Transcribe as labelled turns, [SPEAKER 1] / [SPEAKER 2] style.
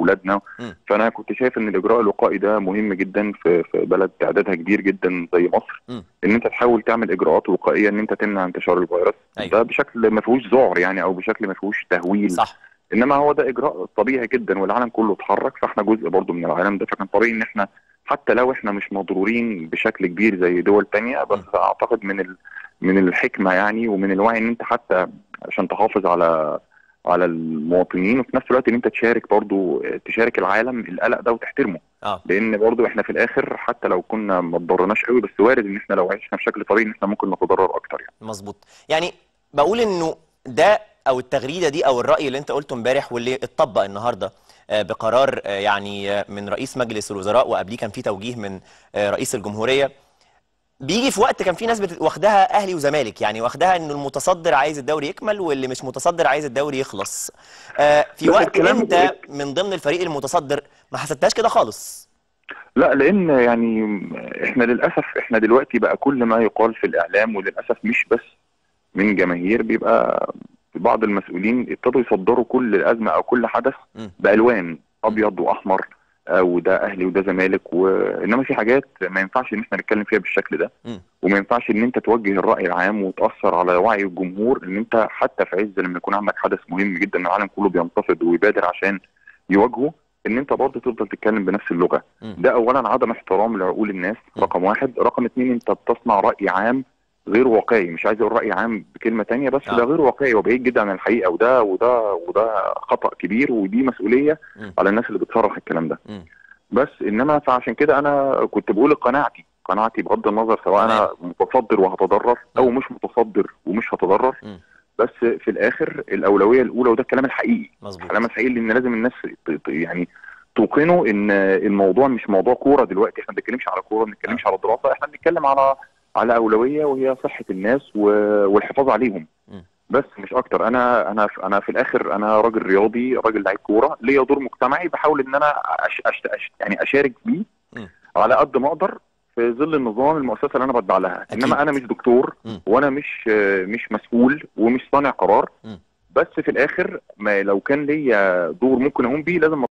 [SPEAKER 1] اولادنا
[SPEAKER 2] مم.
[SPEAKER 1] فانا كنت شايف ان الاجراء الوقائي ده مهم جدا في في بلد تعدادها كبير جدا زي مصر
[SPEAKER 2] مم.
[SPEAKER 1] ان انت تحاول تعمل اجراءات وقائيه ان انت تمنع انتشار الفيروس
[SPEAKER 2] أيوة.
[SPEAKER 1] ده بشكل ما فيهوش ذعر يعني او بشكل ما فيهوش تهويل
[SPEAKER 2] صح
[SPEAKER 1] انما هو ده اجراء طبيعي جدا والعالم كله اتحرك فاحنا جزء برضو من العالم ده فكان طبيعي ان احنا حتى لو احنا مش مضرورين بشكل كبير زي دول تانية بس
[SPEAKER 2] م.
[SPEAKER 1] اعتقد من ال... من الحكمه يعني ومن الوعي ان انت حتى عشان تحافظ على على المواطنين وفي نفس الوقت ان انت تشارك برضو تشارك العالم القلق ده وتحترمه
[SPEAKER 2] اه
[SPEAKER 1] لان برضو احنا في الاخر حتى لو كنا ما اتضررناش قوي بس وارد ان احنا لو عشنا بشكل طبيعي ان احنا ممكن نتضرر اكتر يعني
[SPEAKER 2] مظبوط يعني بقول انه ده او التغريده دي او الراي اللي انت قلته امبارح واللي اتطبق النهارده آه، بقرار آه، يعني آه، من رئيس مجلس الوزراء وقبليه كان في توجيه من آه، رئيس الجمهوريه بيجي في وقت كان في ناس بت- واخداها اهلي وزمالك يعني واخداها انه المتصدر عايز الدوري يكمل واللي مش متصدر عايز الدوري يخلص آه، في
[SPEAKER 1] لا،
[SPEAKER 2] وقت
[SPEAKER 1] الكلام-
[SPEAKER 2] انت من ضمن الفريق المتصدر ما حسبتهاش كده خالص
[SPEAKER 1] لا لان يعني احنا للاسف احنا دلوقتي بقى كل ما يقال في الاعلام وللاسف مش بس من جماهير بيبقى بعض المسؤولين ابتدوا يصدروا كل الازمه او كل حدث
[SPEAKER 2] م.
[SPEAKER 1] بالوان ابيض واحمر آه، وده اهلي وده زمالك وانما في حاجات ما ينفعش ان احنا نتكلم فيها بالشكل ده
[SPEAKER 2] م.
[SPEAKER 1] وما ينفعش ان انت توجه الراي العام وتاثر على وعي الجمهور ان انت حتى في عز لما يكون عندك حدث مهم جدا العالم كله بينتفض ويبادر عشان يواجهه ان انت برضه تفضل تتكلم بنفس اللغه
[SPEAKER 2] م.
[SPEAKER 1] ده اولا عدم احترام لعقول الناس
[SPEAKER 2] م.
[SPEAKER 1] رقم واحد رقم اتنين انت بتصنع راي عام غير واقعي مش عايز اقول راي عام بكلمه تانية بس
[SPEAKER 2] آه.
[SPEAKER 1] ده غير واقعي وبعيد جدا عن الحقيقه وده وده وده خطا كبير ودي مسؤوليه
[SPEAKER 2] م.
[SPEAKER 1] على الناس اللي بتصرح الكلام ده
[SPEAKER 2] م.
[SPEAKER 1] بس انما فعشان كده انا كنت بقول قناعتي قناعتي بغض النظر سواء انا متصدر وهتضرر او
[SPEAKER 2] م.
[SPEAKER 1] مش متصدر ومش هتضرر
[SPEAKER 2] م.
[SPEAKER 1] بس في الاخر الاولويه الاولى وده الكلام الحقيقي
[SPEAKER 2] مظبوط
[SPEAKER 1] الكلام الحقيقي ان لازم الناس ت- ت- يعني توقنوا ان الموضوع مش موضوع كوره دلوقتي احنا ما بنتكلمش على كوره ما بنتكلمش على دراسه احنا بنتكلم على على اولويه وهي صحه الناس و- والحفاظ عليهم
[SPEAKER 2] م.
[SPEAKER 1] بس مش اكتر انا انا انا في الاخر انا راجل رياضي راجل لعيب كوره ليا دور مجتمعي بحاول ان انا أش أش أش يعني اشارك بيه
[SPEAKER 2] م.
[SPEAKER 1] على قد ما اقدر في ظل النظام المؤسسه اللي انا بتبع لها
[SPEAKER 2] أكيد.
[SPEAKER 1] انما انا مش دكتور
[SPEAKER 2] م.
[SPEAKER 1] وانا مش مش مسؤول ومش صانع قرار
[SPEAKER 2] م.
[SPEAKER 1] بس في الاخر ما لو كان ليا دور ممكن اقوم بيه لازم